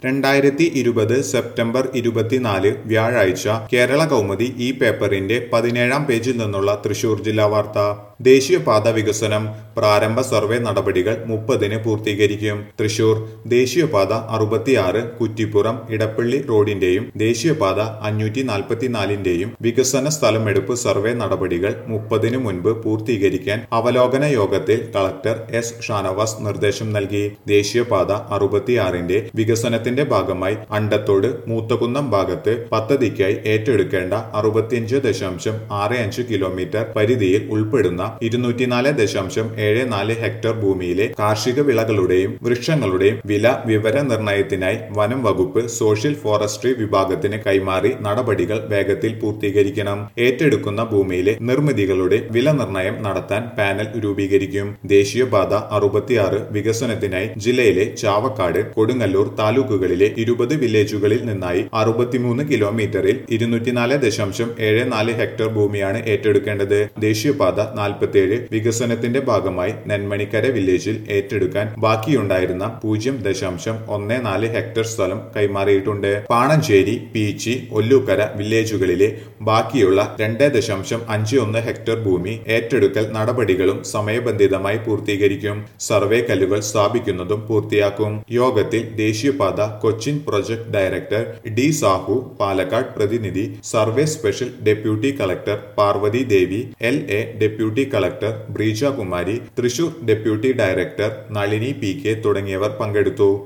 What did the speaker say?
രണ്ടായിരത്തി ഇരുപത് സെപ്റ്റംബർ ഇരുപത്തിനാല് വ്യാഴാഴ്ച കേരള കൗമുദി ഈ പേപ്പറിന്റെ പതിനേഴാം പേജിൽ നിന്നുള്ള തൃശൂർ ജില്ലാ വാർത്ത ദേശീയപാത വികസനം പ്രാരംഭ സർവേ നടപടികൾ മുപ്പതിന് പൂർത്തീകരിക്കും തൃശൂർ ദേശീയപാത അറുപത്തിയാറ് കുറ്റിപ്പുറം ഇടപ്പള്ളി റോഡിന്റെയും ദേശീയപാത അഞ്ഞൂറ്റി നാൽപ്പത്തിനാലിന്റെയും വികസന സ്ഥലമെടുപ്പ് സർവേ നടപടികൾ മുപ്പതിന് മുൻപ് പൂർത്തീകരിക്കാൻ അവലോകന യോഗത്തിൽ കളക്ടർ എസ് ഷാനവാസ് നിർദ്ദേശം നൽകി ദേശീയപാത അറുപത്തിയാറിന്റെ വികസനത്തിന്റെ ഭാഗമായി അണ്ടത്തോട് മൂത്തകുന്നം ഭാഗത്ത് പദ്ധതിക്കായി ഏറ്റെടുക്കേണ്ട അറുപത്തിയഞ്ച് ദശാംശം ആറ് അഞ്ച് കിലോമീറ്റർ പരിധിയിൽ ഉൾപ്പെടുന്ന ഇരുന്നൂറ്റിനാല് ദശാംശം ഏഴ് നാല് ഹെക്ടർ ഭൂമിയിലെ കാർഷിക വിളകളുടെയും വൃക്ഷങ്ങളുടെയും വില വിവര നിർണയത്തിനായി വനം വകുപ്പ് സോഷ്യൽ ഫോറസ്ട്രി വിഭാഗത്തിന് കൈമാറി നടപടികൾ വേഗത്തിൽ പൂർത്തീകരിക്കണം ഏറ്റെടുക്കുന്ന ഭൂമിയിലെ നിർമ്മിതികളുടെ വില നിർണയം നടത്താൻ പാനൽ രൂപീകരിക്കും ദേശീയപാത അറുപത്തിയാറ് വികസനത്തിനായി ജില്ലയിലെ ചാവക്കാട് കൊടുങ്ങല്ലൂർ താലൂക്കുകളിലെ ഇരുപത് വില്ലേജുകളിൽ നിന്നായി അറുപത്തിമൂന്ന് കിലോമീറ്ററിൽ ഇരുന്നൂറ്റിനാല് ദശാംശം ഏഴ് നാല് ഹെക്ടർ ഭൂമിയാണ് ഏറ്റെടുക്കേണ്ടത് ദേശീയപാത നാൽപ്പത്തിയേഴ് വികസനത്തിന്റെ ഭാഗമായി നെന്മണിക്കര വില്ലേജിൽ ഏറ്റെടുക്കാൻ ബാക്കിയുണ്ടായിരുന്ന പൂജ്യം ദശാംശം ഒന്ന് നാല് ഹെക്ടർ സ്ഥലം കൈമാറിയിട്ടുണ്ട് പാണഞ്ചേരി പീച്ചി ഒല്ലൂക്കര വില്ലേജുകളിലെ ബാക്കിയുള്ള രണ്ട് ദശാംശം അഞ്ച് ഒന്ന് ഹെക്ടർ ഭൂമി ഏറ്റെടുക്കൽ നടപടികളും സമയബന്ധിതമായി പൂർത്തീകരിക്കും സർവേ കല്ലുകൾ സ്ഥാപിക്കുന്നതും പൂർത്തിയാക്കും യോഗത്തിൽ ദേശീയപാത Cochin project director D Sahu Palakkad പ്രതിനിധി survey special deputy collector Parvathi Devi L A deputy collector Breeja Kumari Thrissur deputy director Nalini P K തുടങ്ങിയവർ പങ്കെടുത്തു